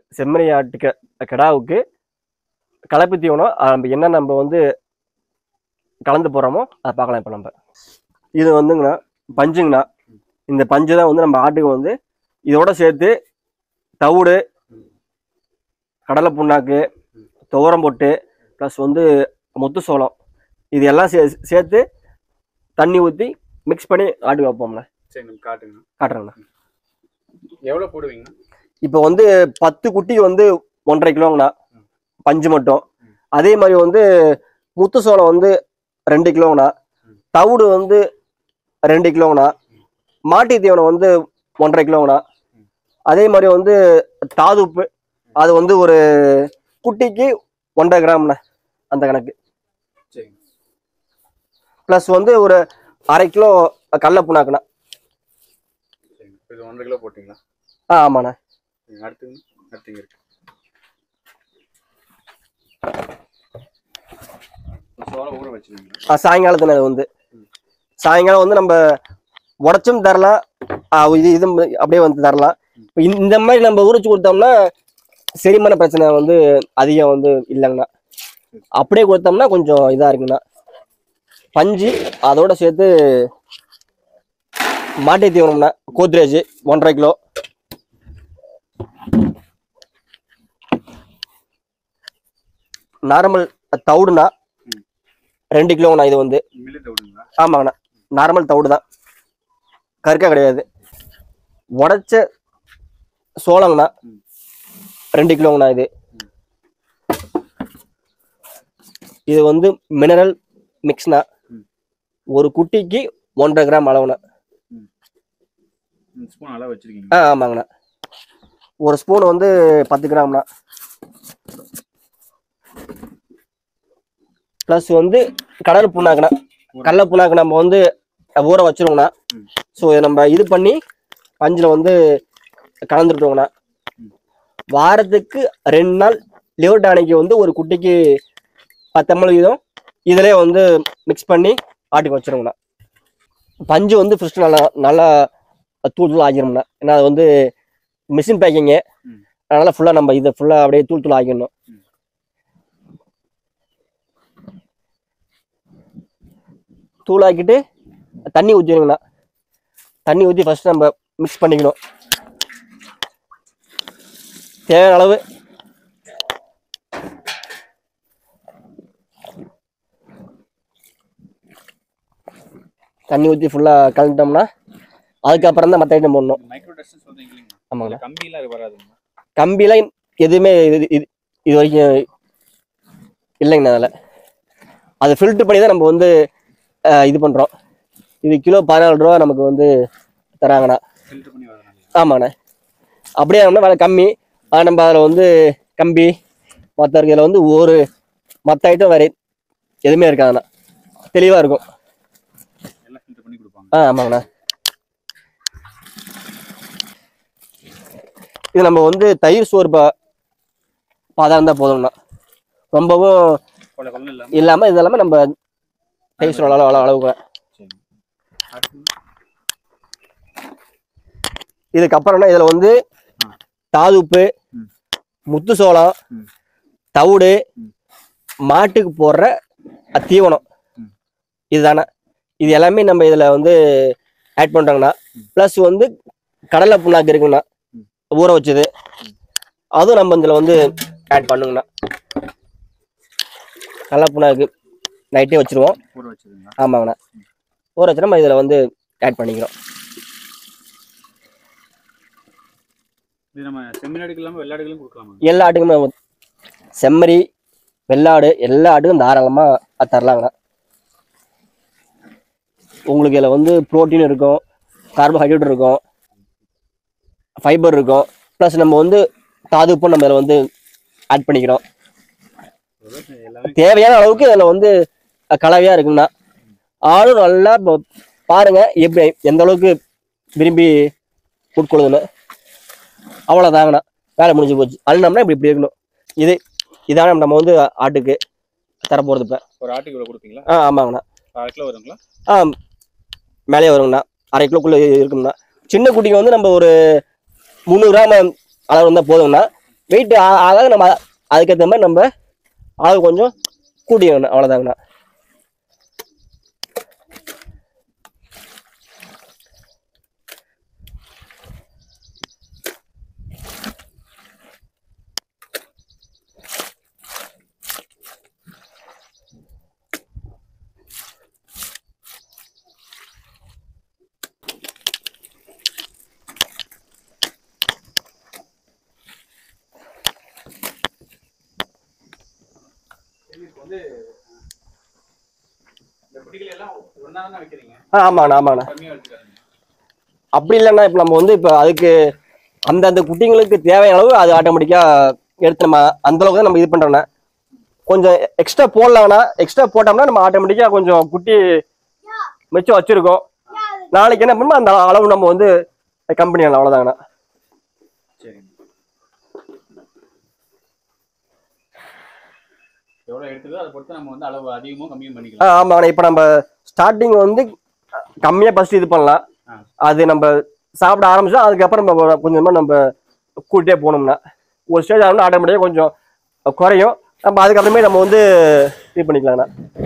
செம்மறி ஆட்டு கிடாவுக்கு கலப்பு தீவனம் அஹ், நம்ம என்ன நம்ம வந்து கலந்து போடுறோமோ அதை பார்க்கலாம் இப்போ நம்ம இது வந்துங்கண்ணா பஞ்சுங்கண்ணா இந்த பஞ்சு தான் வந்து நம்ம ஆட்டுக்கு வந்து இதோட சேர்த்து தவிடு கடலை புண்ணாக்கு துவரம் பொட்டு ப்ளஸ் வந்து முத்து சோளம் இது எல்லாம் சே சேர்த்து தண்ணி ஊற்றி மிக்ஸ் பண்ணி ஆட்டுக்கு வைப்போம்ண்ணே சரி நம்ம காட்டுங்க காட்டுறேங்கண்ணா எவ்வளவு போடுவீங்க இப்போ வந்து பத்து குட்டிக்கு வந்து ஒன்றரை கிலோங்கண்ணா பஞ்சு மட்டும் அதே மாதிரி வந்து முத்து சோளம் வந்து ரெண்டு கிலோங்கண்ணா தவிடு வந்து ரெண்டு கிலோங்கண்ணா மாட்டு தீவனம் வந்து ஒன்றரை கிலோங்கண்ணா அதே மாதிரி வந்து தாதுப்பு அது வந்து ஒரு குட்டிக்கு ஒன்றரை கிராம்ண்ணா அந்த கணக்கு சரிங்க ப்ளஸ் வந்து ஒரு அரை கிலோ கடல புண்ணாக்குண்ணா சரிங்க இப்ப இது ஒன்றரை கிலோ போட்டீங்களா ஆ ஆமாண்ணா சரிங்க, அடுத்துங்க அடுத்துங்க இருக்கு சோளம் ஊற வச்சுருவீங்களா ஆ, சாயங்காலத்துல அது வந்து சாயங்காலம் வந்து நம்ம உடச்சும் தரலாம் ஆ, இது இது அப்படியே வந்து தரலாம் இப்ப இந்த- இந்த மாதிரி நம்ம உரிச்சு கொடுத்தோம்னா செரிமான பிரச்சனை வந்து அதிகம் வந்து இல்லைங்கண்ணா அப்படியே கொடுத்தோம்னா கொஞ்சம் இதா இருக்குண்ணா பஞ்சு அதோட சேர்த்து மாட்டை தீவனம்னா கோத்ரேஜ் ஒன்றரை கிலோ நார்மல் தவிடுனா ரெண்டு கிலோங்கண்ணா இது வந்து மில்லு தவிடுங்களா ஆமாங்கண்ணா நார்மல் தவிடு தான் கருக்கா கிடையாது உடைச்ச சோளங்கண்ணா ரெண்டு கிலோங்கண்ணா இது இது வந்து மினரல் மிக்ஸ்னா ம். ஒரு குட்டிக்கு ஒன்றரை கிராம் அளவுண்ணா ஸ்பூன் அளவு வச்சிருக்கீங்க ஆ ஆமாங்கண்ணா ஒரு ஸ்பூன் வந்து பத்து கிராம்ண்ணா ப்ளஸ் வந்து கடல் புண்ணாக்குண்ணா கடலை புண்ணாக்கு நம்ம வந்து ஊற வச்சிருவோங்கண்ணா ம். ஸோ இதை நம்ம இது பண்ணி பஞ்சில் வந்து கலந்துருட்டோங்கண்ணா வாரத்துக்கு ரெண்டு நாள் லிவர் டானிக்கு வந்து ஒரு குட்டிக்கு பத்து எம்எல் வீதம் இதிலே வந்து மிக்ஸ் பண்ணி ஆட்டுக்கு வச்சிருவோங்கண்ணா பஞ்சு வந்து ஃபஸ்ட்டு நல்லா நல்லா தூள் தூள் ஆகிரும்ண்ணா ஏன்னா அது வந்து மிஷின் பேக்கிங்கு ம். அதனால் ஃபுல்லாக நம்ம இதை ஃபுல்லாக அப்படியே தூள் தூள் ஆகிடணும் ம். தூள் ஆக்கிட்டு தண்ணி ஊற்றிடுங்கண்ணா தண்ணி ஊற்றி ஃபஸ்ட்டு நம்ம மிக்ஸ் பண்ணிக்கணும் தேவையான அளவு தண்ணி ஊற்றி ஃபுல்லாக கலந்துட்டோம்னா அதுக்கப்புறம் தான் மற்ற ஐட்டம் போடணும் மைக்ரோ டெஸ்ட் சொல்றீங்க இல்லைங்களா ஆமாங்கண்ணா கம்பியெல்லாம் அது வராதுங்களா கம்பிலாம் எதுவுமே இது இது இது வரைக்கும் இல்லைங்கண்ணா அதில் அதை ஃபில்ட்ரு பண்ணி தான் நம்ம வந்து அஹ், இது பண்ணுறோம் இது கிலோ பதினாலு ரூபா நமக்கு வந்து தராங்கண்ணா ஃபில்டர் பண்ணி வரதுனால ஆமாண்ணே அப்படியே நம்ம விலை கம்மி ஆனால் நம்ம அதில் வந்து கம்பி மற்ற இதில் வந்து ஒரு மற்ற ஐட்டம் வேறு எதுவுமே இருக்காதுண்ணா தெளிவாக இருக்கும் எல்லாம் ஃபில்டர் பண்ணி கொடுப்பாங்க ஆ ஆமாங்கண்ணா இது நம்ம வந்து தயிர் சோறு பா பாதம் இருந்தால் போதும்ண்ணா ரொம்பவும் கொள்ள கொள்ள இல்லாம இல்லாமல் இது எல்லாமே நம்ம தயிர் சோறு அளவு அளவு அளவுக்கு சரி அடுத்து இதுக்கப்புறம்னா இதில் வந்து ஆ. தாதுப்பு ம். முத்து சோளம் ம். தவிடு ம். மாட்டுக்கு போடுற அ- தீவனம் ம். இதுதானே இது எல்லாமே நம்ம இதில் வந்து ஆட் பண்ணுறாங்கண்ணா ப்ளஸ் வந்து கடலை புண்ணாக்கு இருக்குங்கண்ணா ம். ஊற வச்சது அதுவும் நம்ம இதில் வந்து ஆட் பண்ணுங்கண்ணா கடலை புண்ணாக்கு நைட்டே வச்சுருவோம் ஊற வச்சிருங்களா ஆமாங்கண்ணா ஊற வச்சு நம்ம இதில் வந்து ஆட் பண்ணிக்கிறோம் இது நம்ம செம்மீனாடுக்கு இல்லாம வெள்ளாடுகளும் கொடுக்கலாமா எல்லா ஆட்டுக்குமே செம்மறி வெள்ளாடு எல்லா ஆட்டுக்கும் தாராளமாக தரலாங்கண்ணா உங்களுக்கு இதில் வந்து புரோட்டீன் இருக்கும் கார்போஹைட்ரேட் இருக்கும் ஃபைபர் இருக்கும் ப்ளஸ் நம்ம வந்து தாதுப்பும் நம்ம இதில் வந்து ஆட் பண்ணிக்கிறோம் அதாவது எல்லாமே தேவையான அளவுக்கு இதில் வந்து கலவையாக இருக்குங்கண்ணா ஆளும் நல்லா இப்போ பாருங்க எப்படி எந்த அளவுக்கு விரும்பி உட்கொள்ளுதுன்னு அவ்வளோதாங்கண்ணா வேலை முடிஞ்சு போச்சு அழுனோம்னா இப்படி இப்படி இருக்கணும் இது இதான நம்ம வந்து ஆட்டுக்கு தர போகிறது இப்போ ஒரு ஆட்டுக்கு இவ்வளவு கொடுப்பீங்களா ஆ ஆமாங்கண்ணா அரை கிலோ வருங்களா ஆ மேலே வருங்கண்ணா அரை கிலோக்குள்ளே இருக்குங்கண்ணா சின்ன குட்டிக்கு வந்து நம்ம ஒரு முந்நூறு கிராம் அளவு இருந்தால் போதுங்கண்ணா வெயிட் அதாவது நம்ம அ- அதுக்கேற்ற மாதிரி நம்ம அளவு கொஞ்சம் கூட்டிக்கணும் அவ்வளோதாங்கண்ணா இப்போ வந்து இந்த குட்டிகள் எல்லாம் ஒன்றா தான் வைக்கிறீங்க ஆ ஆமாங்கண்ணா ஆமாங்கண்ணா கம்மியாக வச்சுக்காதீங்க அப்படி இல்லைன்னா இப்போ நம்ம வந்து இப்போ அதுக்கு அந்தந்த குட்டிங்களுக்கு தேவையான அளவு அது ஆட்டோமேட்டிக்காக எடுத்து நம்ம அந்த அளவுக்கு தான் நம்ம இது பண்ணுறோண்ணே கொஞ்சம் எக்ஸ்ட்ரா போடலாங்கண்ணா எக்ஸ்ட்ரா போட்டோம்னா நம்ம ஆட்டோமேட்டிக்காக கொஞ்சம் குட்டி மிச்சம் வச்சுருக்கோம் நாளைக்கு என்ன பண்ணுமோ அந்த அளவு நம்ம வந்து கம்பெனி அவ்வளோதாங்கண்ணா சரிங்க எவ்வளோ எடுக்குதோ அதை பொறுத்து நம்ம வந்து அளவு அதிகமும் கம்மியும் ஆ பண்ணிக்கலாம் ஆமாங்கண்ணா இப்போ நம்ம ஸ்டார்டிங் வந்து கம்மியாக ஃபஸ்ட்டு இது பண்ணலாம் ஆ. அது நம்ம சாப்பிட ஆரம்பிச்சா அதுக்கப்புறம் நம்ம கொஞ்சமாக நம்ம கூட்டிகிட்டே போகணும்னா ஒரு ஸ்டேஜ் ஆகணும்னா ஆட்டோமேட்டிக்காக கொஞ்சம் குறையும் நம்ம அதுக்கப்புறமே நம்ம வந்து இது பண்ணிக்கலாங்கண்ணா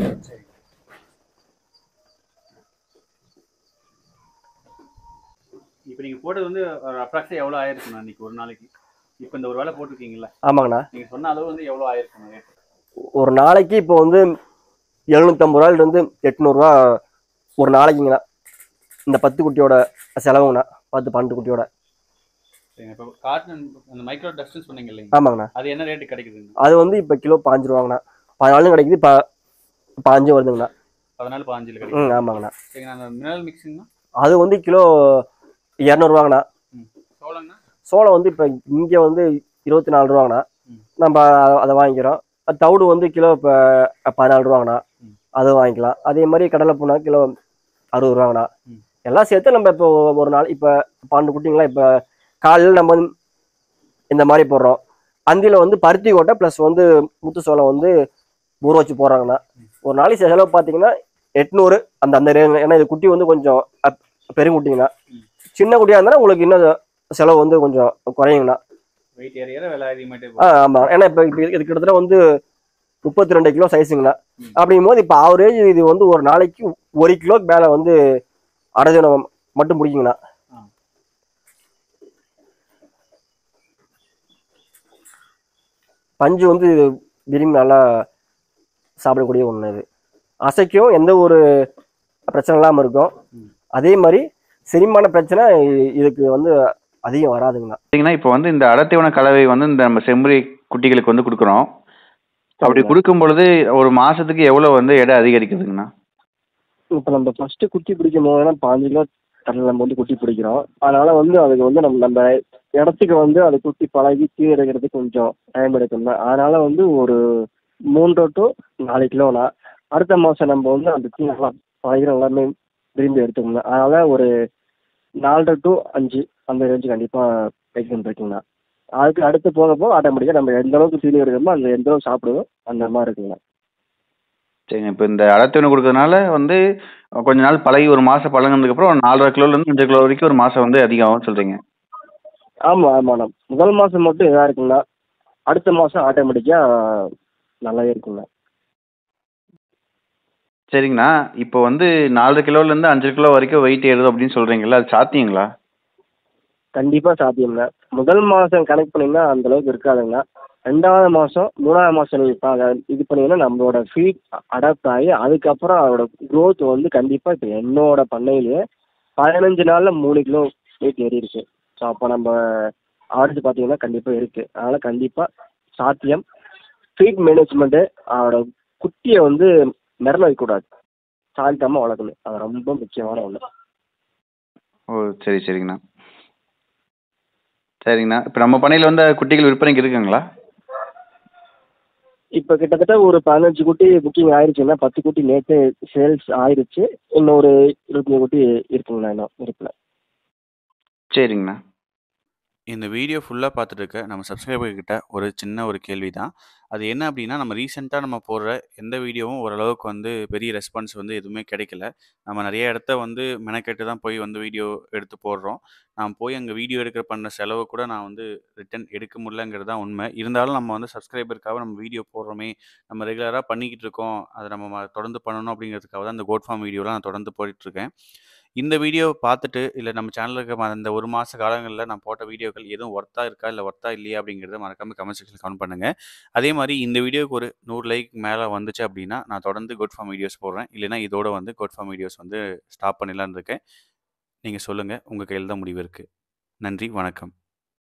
இப்போ நீங்கள் போட்டது வந்து ஒரு அப்ராக்ஸாக எவ்வளோ ஆயிருக்குண்ணா இன்னைக்கு ஒரு நாளைக்கு இப்போ இந்த ஒரு வேலை போட்டிருக்கீங்களா ஆமாங்கண்ணா நீங்கள் சொன்ன அளவு வந்து எவ்வளோ ஆயிருக்குண்ணா ரேட் ஒரு நாளைக்கு இப்போ வந்து எழுநூற்றம்பது ரூபாயிலிருந்து எட்நூறுரூவா ஒரு நாளைக்குங்கண்ணா இந்த பத்து குட்டியோட செலவுங்கண்ணா பத்து பன்னெண்டு குட்டியோட சரிங்க இப்போ காட்டன் அந்த மைக்ரோ டஸ்ட்னு சொன்னீங்க இல்லைங்க ஆமாங்கண்ணா அது என்ன ரேட்டு கிடைக்குதுங்க அது வந்து இப்போ கிலோ பாஞ்சு ரூபாங்கண்ணா பதினாலும் கிடைக்குது இப்போ பாஞ்சு வருதுங்கண்ணா பதினாலு பாஞ்சில் கிடைக்கும் ம் ஆமாங்கண்ணா சரிங்கண்ணா அந்த மினரல் மிக்சிங்னா அது வந்து கிலோ இரநூறுவாங்கண்ணா சோளங்கண்ணா சோளம் வந்து இப்போ இங்கே வந்து இருபத்தி நாலு ரூபாங்கண்ணா ம். நம்ம அ- அதை வாங்கிக்கிறோம் அது தவிடு வந்து கிலோ இப்போ பதினாலு ரூபாங்கண்ணா ம். அது வாங்கிக்கலாம் அதே மாதிரி கடலை பூனா கிலோ அறுபது ரூபாங்கண்ணா ம். எல்லாம் சேர்த்து நம்ம இப்போ ஒரு நாள் இப்போ பன்னெண்டு குட்டிங்களா இப்போ காலையில் நம்ம வந்து இந்த மாதிரி போடுறோம் அந்தியில் வந்து பருத்தி கொட்டை ப்ளஸ் வந்து முத்து சோளம் வந்து ஊற வச்சு போடுறாங்கண்ணா ஒரு நாளைக்கு செலவு பார்த்தீங்கன்னா எட்நூறு அந்த அந்த ரே ஏன்னா இது குட்டி வந்து கொஞ்சம் அப்- பெருங்குட்டிங்கண்ணா ம். சின்ன குட்டியாக இருந்தாலும் உங்களுக்கு இன்னும் செலவு வந்து கொஞ்சம் குறையுங்கண்ணா வெயிட் ஏற ஏற விலை அதிகமாகிட்டே ஆ ஆமாம் ஏன்னா இப்போ இப்போ இது கிட்டத்தட்ட வந்து முப்பத்தி ரெண்டு கிலோ சைஸுங்கண்ணா ம். அப்படிங்கும் போது இப்போ ஆவரேஜ் இது வந்து ஒரு நாளைக்கு ஒரு கிலோக்கு மேலே வந்து அரைஜனம் மட்டும் பிடிக்குங்கண்ணா ஆ. பஞ்சு வந்து இது விரும்பி நல்லா சாப்பிடக்கூடிய ஒன்று இது அசைக்கும் எந்த ஒரு பிரச்சனை இல்லாமல் இருக்கும் ம். அதே மாதிரி செரிமான பிரச்சனை இ- இதுக்கு வந்து அதிகம் வராதுங்கண்ணா பார்த்தீங்கன்னா இப்போ வந்து இந்த அடர்த்திவன கலவை வந்து இந்த நம்ம செம்மறி குட்டிகளுக்கு வந்து கொடுக்குறோம் அப்படி சரிங்க. கொடுக்கும் பொழுது ஒரு மாசத்துக்கு எவ்வளவு வந்து எடை அதிகரிக்குதுங்கண்ணா இப்போ நம்ம ஃபர்ஸ்ட் குட்டி பிடிக்கும் போதுனா பாஞ்சு கிலோ கடலை நம்ம வந்து குட்டி பிடிக்கிறோம் அதனால வந்து அதுக்கு வந்து நம்ம நம்ம இடத்துக்கு வந்து அது குட்டி பழகி தீ எடுக்கிறதுக்கு கொஞ்சம் டைம் எடுக்கணும் அதனால வந்து ஒரு மூன்று டு நாலு கிலோனா அடுத்த மாதம் நம்ம வந்து அந்த தீ நல்லா பழகிற எல்லாமே விரும்பி எடுத்துக்கணும் அதனால ஒரு நாலரை டு அஞ்சு அந்த ரேஞ்சு கண்டிப்பாக வைக்கணும் இருக்குங்கண்ணா அதுக்கு அடுத்து போக போக ஆட்டோமேட்டிக்காக நம்ம எந்த அளவுக்கு தீனி எடுக்கிறோமோ அந்த எந்த அளவுக்கு சாப்பிடுவோம் அந்த மாதிரி இருக்குங்கண்ணா சரிங்க இப்போ இந்த அடர்த்திவனை கொடுக்கறதுனால வந்து கொஞ்ச நாள் பழகி ஒரு மாசம் பழகினதுக்கு அப்புறம் ஒரு நாலரை கிலோல இருந்து அஞ்சு கிலோ வரைக்கும் ஒரு மாசம் வந்து அதிகமாகும் சொல்றீங்க ஆமாம் ஆமாண்ணா முதல் மாதம் மட்டும் இதாக இருக்குங்கண்ணா அடுத்த மாதம் ஆட்டோமேட்டிக்காக நல்லாவே இருக்குங்கண்ணா சரிங்கண்ணா இப்போ வந்து நாலரை கிலோல இருந்து அஞ்சு கிலோ வரைக்கும் வெயிட் ஏறுது அப்படின்னு சொல்றீங்கல்ல அது சாத்தியங்களா கண்டிப்பாக சாத்தியம்ண்ணா முதல் மாதம் கனெக்ட் பண்ணிங்கன்னா அந்த அளவுக்கு இருக்காதுங்கண்ணா ரெண்டாவது மாதம் மூணாவது மாதம் நீங்கள் இப்போ அதை இது பண்ணீங்கன்னா நம்மளோட ஃபீட் அடாப்ட் ஆகி அதுக்கப்புறம் அதோட growth வந்து கண்டிப்பாக இப்போ என்னோட பண்ணையிலேயே பதினஞ்சு நாளில் மூணு கிலோ வெயிட் ஏறி இருக்கு ஸோ அப்போ நம்ம ஆவரேஜ் பார்த்தீங்கன்னா கண்டிப்பாக இருக்குது அதனால் கண்டிப்பாக சாத்தியம் ஃபீட் மேனேஜ்மெண்ட்டு அதோட குட்டியை வந்து மிரள வைக்கக்கூடாது சாந்தமாக வளர்க்கணும் அது ரொம்ப முக்கியமான ஒன்று ஓ சரி சரிங்கண்ணா சரிங்கண்ணா இப்போ நம்ம பண்ணையில் வந்து குட்டிகள் விற்பனைக்கு இருக்குங்களா இப்போ கிட்டத்தட்ட ஒரு பதினஞ்சு குட்டி புக்கிங் ஆயிருச்சுன்னா பத்து குட்டி நேற்று சேல்ஸ் ஆயிருச்சு இன்னொரு இருபத்தஞ்சு குட்டி இருக்குங்கண்ணா இன்னும் இருப்பில் சரிங்கண்ணா இந்த வீடியோ ஃபுல்லாக பார்த்துட்டு இருக்க நம்ம சப்ஸ்கிரைபர் கிட்ட ஒரு சின்ன ஒரு கேள்வி தான் அது என்ன அப்படின்னா நம்ம ரீசெண்டாக நம்ம போடுற எந்த வீடியோவும் ஓரளவுக்கு வந்து பெரிய ரெஸ்பான்ஸ் வந்து எதுவுமே கிடைக்கல நம்ம நிறைய இடத்த வந்து மெனக்கெட்டு தான் போய் வந்து வீடியோ எடுத்து போடுறோம் நான் போய் அங்கே வீடியோ எடுக்கிற பண்ண செலவு கூட நான் வந்து ரிட்டன் எடுக்க முடியலங்கிறது தான் உண்மை இருந்தாலும் நம்ம வந்து சப்ஸ்கிரைபருக்காக நம்ம வீடியோ போடுறோமே நம்ம ரெகுலராக பண்ணிக்கிட்டு இருக்கோம் அதை நம்ம ம- தொடர்ந்து பண்ணணும் அப்படிங்கிறதுக்காக தான் இந்த கோட் ஃபார்ம் வீடியோலாம் நான் தொடர்ந்து போயிட்டுருக்கேன் இந்த வீடியோ பார்த்துட்டு இல்லை நம்ம சேனலில் இருக்க அந்த ஒரு மாத காலங்களில் நான் போட்ட வீடியோக்கள் எதுவும் ஒர்த்தாக இருக்கா இல்லை ஒர்த்தா இல்லையா அப்படிங்கிறத மறக்காம கமெண்ட் செக்ஷனில் கமெண்ட் பண்ணுங்கள் அதே மாதிரி இந்த வீடியோக்கு ஒரு நூறு லைக் மேலே வந்துச்சு அப்படின்னா நான் தொடர்ந்து குட் ஃபார்ம் வீடியோஸ் போடுறேன் இல்லைன்னா இதோட வந்து குட் ஃபார்ம் வீடியோஸ் வந்து ஸ்டாப் பண்ணிடலான்னு இருக்கேன் நீங்கள் சொல்லுங்கள் உங்கள் கையில் தான் முடிவு இருக்குது நன்றி வணக்கம்